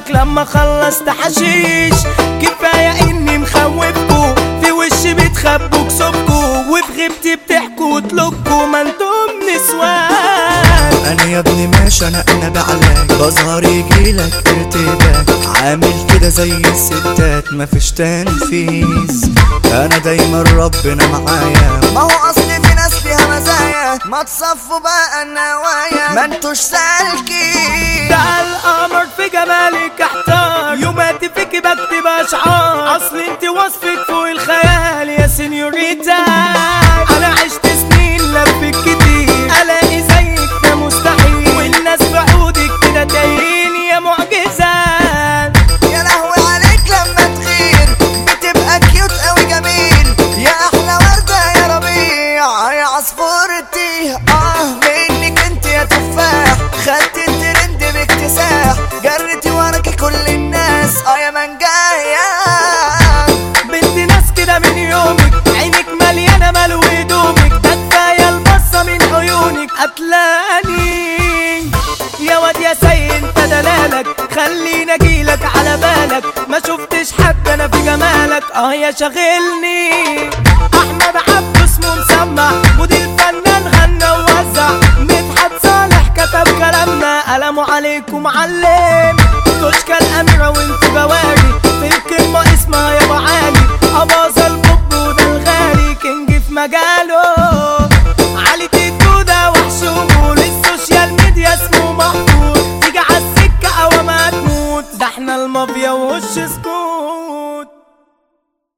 لما خلصت حشيش كفاية اني مخوفكو في وشي بتخبوا كسبكو وفي غيبتي بتحكوا وتلكوا ما انتم نسوان انا يا ابني ماشي انا انا بعلاك بظهر يجيلك ارتباك عامل كده زي الستات مفيش تنفيذ انا دايما ربنا معايا ما هو اصل في ناس ليها مزايا ما تصفوا بقى النوايا ما انتوش سالكين ده القمر في جمالك احتار يوماتي فيك بكتب اشعار اصل انت وصفك فوق الخيال يا سينيوريتا انا عشت سنين لفك كتير الاقي زيك ده مستحيل والناس بعودك كده تايهين يا معجزات يا لهوي عليك لما تغير بتبقى كيوت قوي جميل يا احلى ورده يا ربيع يا عصفورتي اه منك انت يا تفاح خدت الترند باكتساح جرتي وراكي كل الناس اه يا منجايا بنت ناس كده من يومك عينك مليانة مال هدومك ده كفاية البصة من عيونك قتلاني يا واد يا سي انت دلالك خليني اجيلك على بالك ما شفتش حد انا في جمالك اه يا شاغلني احمد عبده اسمه مسمع ودي الفنان غنى ووزع مدحت صالح كتب كلامنا قلمه عليكم معلم تشكى الاميرة وانت بواري في الكلمة اسمها يا ابو علي اباظة البوب وده الغالي كينج في مجاله علي تيتو ده وحش ومول السوشيال ميديا اسمه محفوظ تيجي عالسكة او ما تموت ده احنا المافيا ووش سكوت